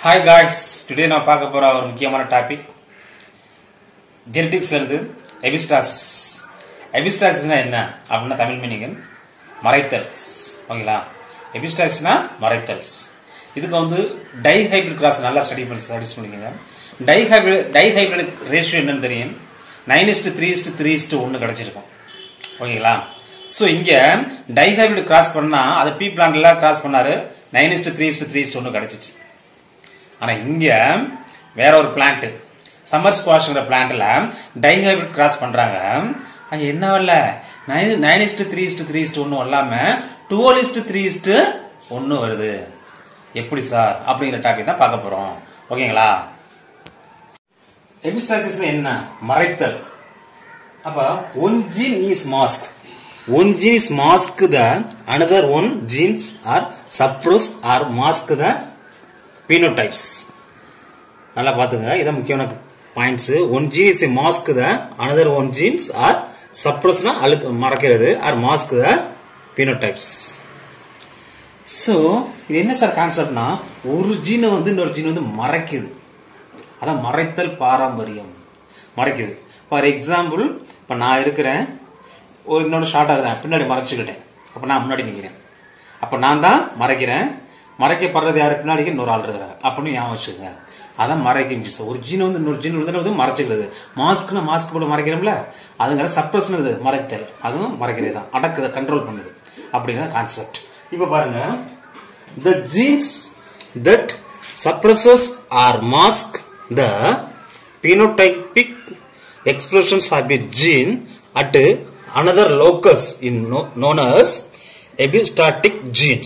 Hi guys today நான் பார்க்க போற ஒரு முக்கியமான டாபிக் ஜெனடிக்ஸ்ல இருந்து எபிஸ்டாசிஸ் எபிஸ்டாசிஸ்னா என்ன அப்படின்னா தமிழ் மீனிங் மறைத்தல் ஓகேங்களா எபிஸ்டாசிஸ்னா மறைத்தல் இதுக்கு வந்து டை ஹைபிரிட் கிராஸ் நல்லா ஸ்டடி பண்ணி ஸ்டடிஸ் பண்ணிக்கோங்க di hybrid di hybrid ratio என்னன்னு தெரியும் nine is to three is to three is to ஒன்று கிடைச்சிருக்கும் ஓகேங்களா ஸோ இங்க டைஹைபிரிட் கிராஸ் பண்ணா அது பி பிளான்ட்ல கிராஸ் பண்ணாரு nine is to three is to three is to ஒன்று கிடைச்சிச்சு ஆனா இங்க வேற ஒரு பிளான்ட் சம்மர் ஸ்குவாஷ்ங்கிற பிளான்ட்ல டைஹைபிரிட் கிராஸ் பண்றாங்க அங்க என்ன வரல nine nine is to three is to three is to ஒன்று இல்லாம டுவெல் இஸ்டு த்ரீ இஸ்டு ஒன்று வருது எப்படி சார் அப்படிங்கிற டாபிக் தான் பார்க்க போறோம் ஓகேங்களா எபிஸ்டாசிஸ் என்ன மறைத்தல் அப்ப one gene is mask one gene is mask the another one genes are suppress are mask the phenotypes நல்லா பாத்துங்க இதான் முக்கியமான points one gene is mask the another one genes are சப்ரோஸ்னா அழுத்து மறைக்கிறது are mask the phenotypes so இது என்ன sir கான்செப்ட்னா ஒரு ஜீனை வந்து இன்னொரு ஜீன் வந்து மறைக்குது அதான் மறைத்தல் பாரம்பரியம் மறைக்குது ஃபார் எக்ஸாம்பிள் இப்போ நான் இருக்கிறேன் ஒரு இன்னொரு ஷார்ட்டாக இருக்கிறேன் பின்னாடி மறைச்சிக்கிட்டேன் அப்போ நான் முன்னாடி நிற்கிறேன் அப்போ நான் தான் மறைக்கிறேன் மறைக்கப்படுறது யாரு பின்னாடி இன்னொரு ஆள் இருக்கிறாங்க அப்படின்னு ஞாபகம் வச்சுக்கோங்க அதான் மறைக்கும் ஜீஸ் ஒரு ஜீன் வந்து இன்னொரு ஜீன் வந்து மறைச்சிக்கிறது மாஸ்க்னா மாஸ்க் போட்டு மறைக்கிறோம்ல அதுங்கிற சப்ரஸ்னது மறைத்தல் அதுவும் மறைக்கிறது தான் அடக்குதை கண்ட்ரோல் பண்ணுது அப்படிங்கிற கான்செப்ட் இப்போ பாருங்க the genes that suppresses or mask the phenotypic expressions of a gene at another locus in no- known as epistatic genes.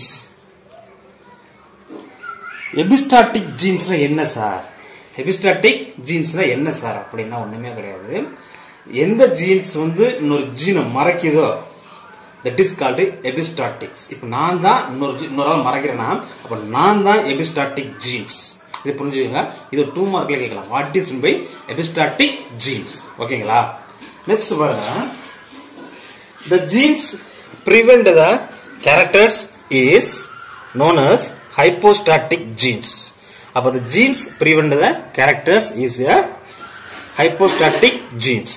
Epistatic ஜீன்ஸ்னா என்ன சார் எபிஸ்டாட்டிக் ஜீன்ஸ்னா என்ன சார் அப்படின்னா ஒண்ணுமே கிடையாது எந்த ஜீன்ஸ் வந்து இன்னொரு ஜீனை மறைக்குதோ தட் இஸ் கால்டு எபிஸ்டாட்டிக்ஸ் இப்போ நான் தான் இன்னொரு gene- இன்னொரு ஆள் மறைக்கிறேன்னா அப்போ நான் தான் எபிஸ்டாட்டிக் ஜீன்ஸ் இது புரிஞ்சுக்கோங்க இது டூ மார்க்ல கேட்கலாம் what is by epistatic genes ஓகேங்களா நெக்ஸ்ட் பாருங்க The genes prevent the characters is known as hypostatic genes. அப்ப the genes prevent the characters is a hypostatic genes.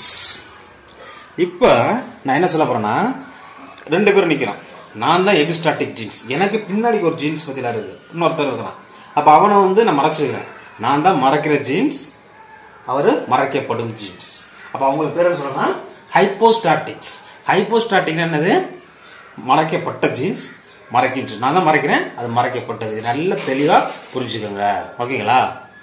இப்ப நான் என்ன சொல்ல போறேன்னா ரெண்டு பேரும் நிக்கிறோம் நான் தான் எபிஸ்டாட்டிக் ஜீன்ஸ் எனக்கு பின்னாடி ஒரு ஜீன்ஸ் பத்தில இருக்கு இன்னொருத்தர் இருக்கிறான் அப்ப அவனை வந்து நான் மறைச்சிருக்கிறேன் நான் தான் மறைக்கிற ஜீன்ஸ் அவரு மறைக்கப்படும் ஜீன்ஸ் அப்ப அவங்களுக்கு பேர் என்ன சொல்லணும்னா ஹைப்போஸ்டாட்டிக்ஸ் ஹைப்போஸ்டாட்டிக் என்னது மறைக்கப்பட்ட ஜீன்ஸ் மறைக்கும் genes. நான் தான் மறைக்கிறேன் அது மறைக்கப்பட்டது இது நல்ல தெளிவா புரிஞ்சுக்கோங்க ஓகேங்களா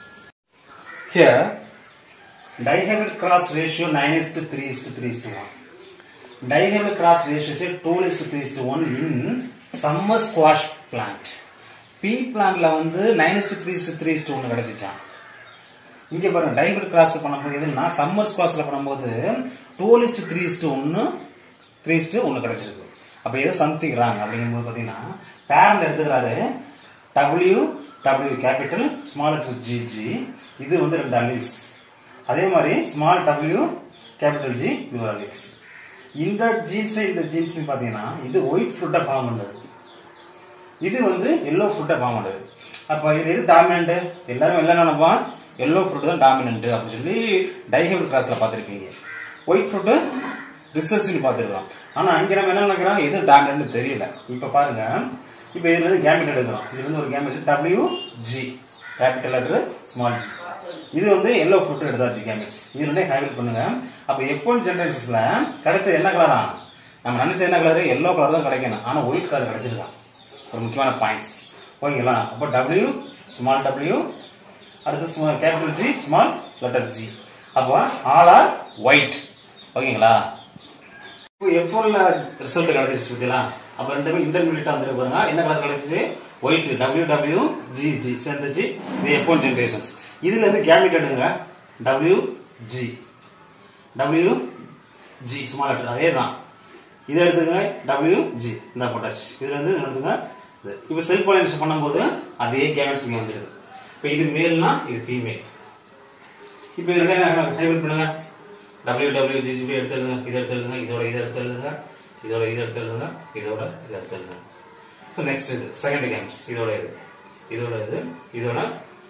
here dihybrid cross ratio nine is to three is to three is to one dihybrid cross ratio say two is to three is to one in summer squash plant pea பிளான்ட்ல வந்து nine is to three is to three is to ஒன்று கிடைச்சிச்சான் இங்க பாருங்க டைபிள் cross பண்ணும்போது எதுனா summer ஸ்குவாஷ்ல பண்ணும்போது twelve இஸ்ட் three இஸ்ட் ஒன்னு த்ரீ இஸ்ட் ஒன்னு கிடைச்சிருக்கு அப்ப ஏதோ சம்திங் ராங் அப்படிங்கும்போது பாத்தீங்கன்னா பேரண்ட் எடுத்துக்கிறாரு W W capital small letter G G இது வந்து ரெண்டு அலில்ஸ் அதே மாதிரி ஸ்மால் டபிள்யூ கேபிட்டல் ஜி இது ஒரு அலில்ஸ் இந்த ஜீன்ஸ் இந்த ஜீன்ஸ் பாத்தீங்கன்னா இது ஒயிட் ஃப்ரூட்டை ஃபார்ம் பண்ணுது இது வந்து எல்லோ ஃப்ரூட்டை ஃபார்ம் பண்ணுது அப்ப இது எது டாமினன்ட் எல்லாரும் என்ன நினைப்பான் எல்லோ ஃப்ரூட் தான் டாமினன்ட் அப்படின்னு சொல்லி டைஹெபிள் கிளாஸ்ல பார்த்திருப்பீங்க ஒயிட் ஃப்ரூட் ரிசர்ச்னு பார்த்துருக்கலாம் ஆனா அங்க நம்ம என்ன நினைக்கிறோம் எது டாமினன்ட் தெரியல இப்ப பாருங்க இப்ப இதுல இருந்து கேமிட் எடுக்கிறோம் இது வந்து ஒரு gamete W G capital letter small G இது வந்து எல்லோ ஃப்ரூட் எடுத்தாச்சு கேமிட்ஸ் இது ரெண்டே ஹைலைட் பண்ணுங்க அப்ப எப்போன் ஜெனரேஷன்ஸ்ல கிடைச்சது என்ன கலரா நம்ம நினைச்ச என்ன கலர் எல்லோ கலர் தான் கிடைக்கணும் ஆனா ஒயிட் கலர் கிடைச்சிருக்கான் ஒரு முக்கியமான பாயிண்ட்ஸ் ஓகேங்களா அப்போ டபிள்யூ ஸ்மால் டபிள்யூ அடுத்து small capital G small letter G அப்போ ஆல் ஆர் ஒயிட் ஓகேங்களா இப்போ எஃப்ஒன்ல ரிசல்ட் கிடைச்சிருச்சு பார்த்தீங்களா அப்போ ரெண்டுமே இன்டர்மீடியட்டா வந்துருக்கு பாருங்க என்ன கலர் கிடைச்சிச்சு white W W G G சேர்ந்துச்சு இது எஃப்ஒன் ஜென்ரேஷன்ஸ் இதுல இருந்து கேமிட் எடுங்க W G W G small letter அதே தான் இதை எடுத்துங்க டபிள்யூ ஜி இந்த போட்டாச்சு இதுல இருந்து இதை எடுத்துங்க இது. இப்ப செல்ஃப் பாலினேஷன் பண்ணும்போது அதே கேமெட்ஸ் இங்க வந்துடுது இப்ப இது மேல்னா இது ஃபீமேல் இப்ப இது ரெண்டையும் ஹைபிரிட் பண்ணுங்க டபிள்யூ டபிள்யூ ஜி ஜிபி எடுத்து எழுதுங்க இதை எடுத்து எழுதுங்க இதோட இதை எடுத்து எழுதுங்க இதோட இதை எடுத்து எழுதுங்க இதோட இதை எடுத்து எழுதுங்க ஸோ நெக்ஸ்ட் இது செகண்ட் கேம்ஸ் இதோட இது இதோட இது இதோட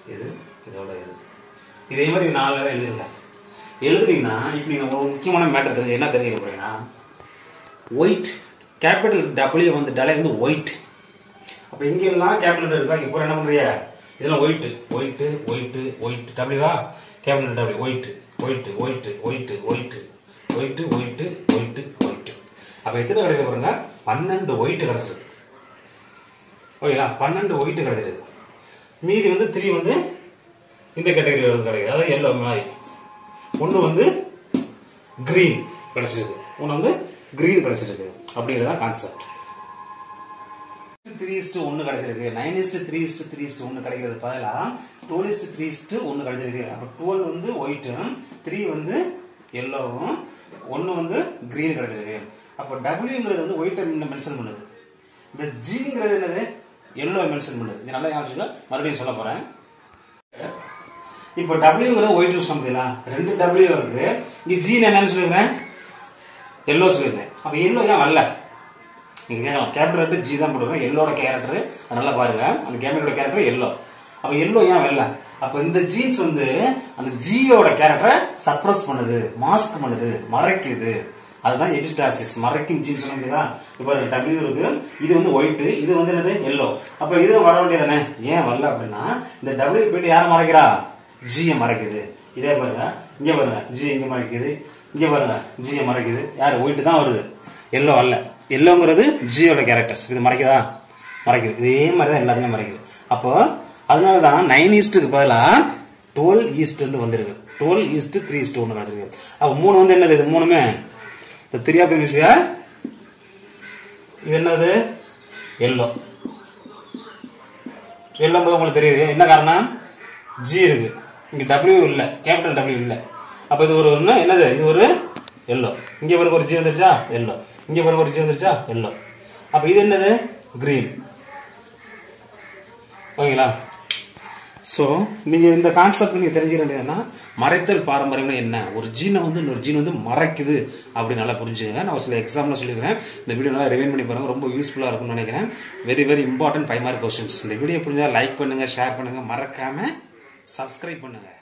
இது இதோட இது இதே மாதிரி நாலு வேலை எழுதிருங்க எழுதுறீங்கன்னா இப்போ நீங்க ஒரு முக்கியமான மேட்டர் தெரிஞ்சு என்ன தெரிஞ்சுக்க போறீங்கன்னா ஒயிட் கேபிட்டல் டபிள்யூ வந்து டலை வந்து ஒயிட் அப்ப இங்க எல்லாம் கேபிட்டல் இருக்கா இப்போ என்ன பண்றீங்க இதெல்லாம் ஒயிட் ஒயிட் ஒயிட் ஒயிட் டபிள்யூவா capital W white white white white white white white white white அப்ப எத்தனை கிடைக்க பாருங்க பன்னெண்டு ஒயிட் கிடைச்சிருக்கு ஓகேங்களா பன்னெண்டு ஒயிட் கிடைச்சிருக்கு மீதி வந்து த்ரீ வந்து இந்த கேட்டகரி வருது கிடைக்குது அதாவது எல்லோ மாதிரி ஒன்று வந்து கிரீன் கிடைச்சிருக்கு ஒன்று வந்து கிரீன் கிடைச்சிருக்கு அப்படிங்கிறது தான் கான்செப்ட் த்ரீ இஸ்டு ஒன்று கிடைச்சிருக்கு nine is to three is to three is to ஒன்று கிடைக்கிறது பதிலாக டுவெல் இஸ்டு த்ரீ இஸ்டு ஒன்று கிடைச்சிருக்கு அப்போ டுவெல் வந்து ஒயிட்டும் த்ரீ வந்து எல்லோவும் ஒன்று வந்து கிரீன் கிடைச்சிருக்கு அப்போ டபிள்யூங்கிறது வந்து ஒயிட்டை மென்ஷன் பண்ணுது இந்த ஜிங்கிறது என்னது எல்லோ மென்ஷன் பண்ணுது இது நல்லா ஞாபகம் மறுபடியும் சொல்ல போறேன் இப்போ டபிள்யூங்கிறது ஒயிட் சொன்னீங்களா ரெண்டு டபிள்யூ இருக்கு இங்க ஜி என்னன்னு சொல்லிருக்கேன் எல்லோ சொல்லிருக்கேன் அப்ப எல்லோ ஏன் வரல நீங்க கேட்கலாம் கேரக்டர் ஜி தான் போடுவேன் எல்லோட கேரக்டர் நல்லா பாருங்க அந்த கேமரோட கேரக்டர் எல்லோ அப்ப எல்லோ ஏன் வரல அப்ப இந்த ஜீன்ஸ் வந்து அந்த ஜியோட கேரக்டரை சப்ரஸ் பண்ணுது மாஸ்க் பண்ணுது மறைக்குது அதுதான் எபிஸ்டாசிஸ் மறைக்கும் ஜீன்ஸ் சொன்னீங்களா இப்ப டபிள்யூ இருக்கு இது வந்து ஒயிட் இது வந்து என்னது எல்லோ அப்ப இது வர வேண்டியதானே ஏன் வரல அப்படின்னா இந்த டபிள்யூ போயிட்டு யாரை மறைக்கிறா ஜியை மறைக்குது இதே பாருங்க இங்க பாருங்க ஜி இங்க மறைக்குது இங்க பாருங்க ஜியை மறைக்குது யாரு ஒயிட் தான் வருது எல்லோ அல்ல எல்லோங்கிறது ஜியோட கேரக்டர்ஸ் இது மறைக்குதா மறைக்குது இதே மாதிரி தான் எல்லாத்தையுமே மறைக்குது அப்போ அதனால தான் நைன் ஈஸ்ட்டுக்கு பதிலாக டுவெல் ஈஸ்ட் வந்திருக்கு டுவெல் ஈஸ்ட் த்ரீ ஈஸ்ட் ஒன்று கிடச்சிருக்கு அப்போ மூணு வந்து என்னது இது மூணுமே இந்த த்ரீ ஆஃப் விஷயம் இது என்னது எல்லோ எல்லோங்கிறது உங்களுக்கு தெரியுது என்ன காரணம் ஜி இருக்கு இங்க டபிள்யூ இல்ல கேபிட்டல் டபிள்யூ இல்ல அப்ப இது ஒரு ஒண்ணு என்னது இது ஒரு எல்லோ இங்க பாருங்க ஒரு ஜி வந்துருச்சா எல்லோ இங்க பாருங்க ஒரு ஜி வந்துருச்சா எல்லோ அப்ப இது என்னது கிரீன் ஓகேங்களா ஸோ நீங்க இந்த கான்செப்ட் நீங்க தெரிஞ்சுக்க வேண்டியதுன்னா மறைத்தல் பாரம்பரியம்னா என்ன ஒரு ஜீனை வந்து இன்னொரு ஜீன் வந்து மறைக்குது அப்படி நல்லா புரிஞ்சுங்க நான் சில எக்ஸாம்பிள் சொல்லிக்கிறேன் இந்த வீடியோ நல்லா ரிவைன் பண்ணி பாருங்க ரொம்ப யூஸ்ஃபுல்லா இருக்கும்னு நினைக்கிறேன் very very important five mark questions இந்த வீடியோ புரிஞ்சா லைக் பண்ணுங்க ஷேர் பண்ணுங்க மறக்காம சப்ஸ்கிரைப் பண்ணுங்க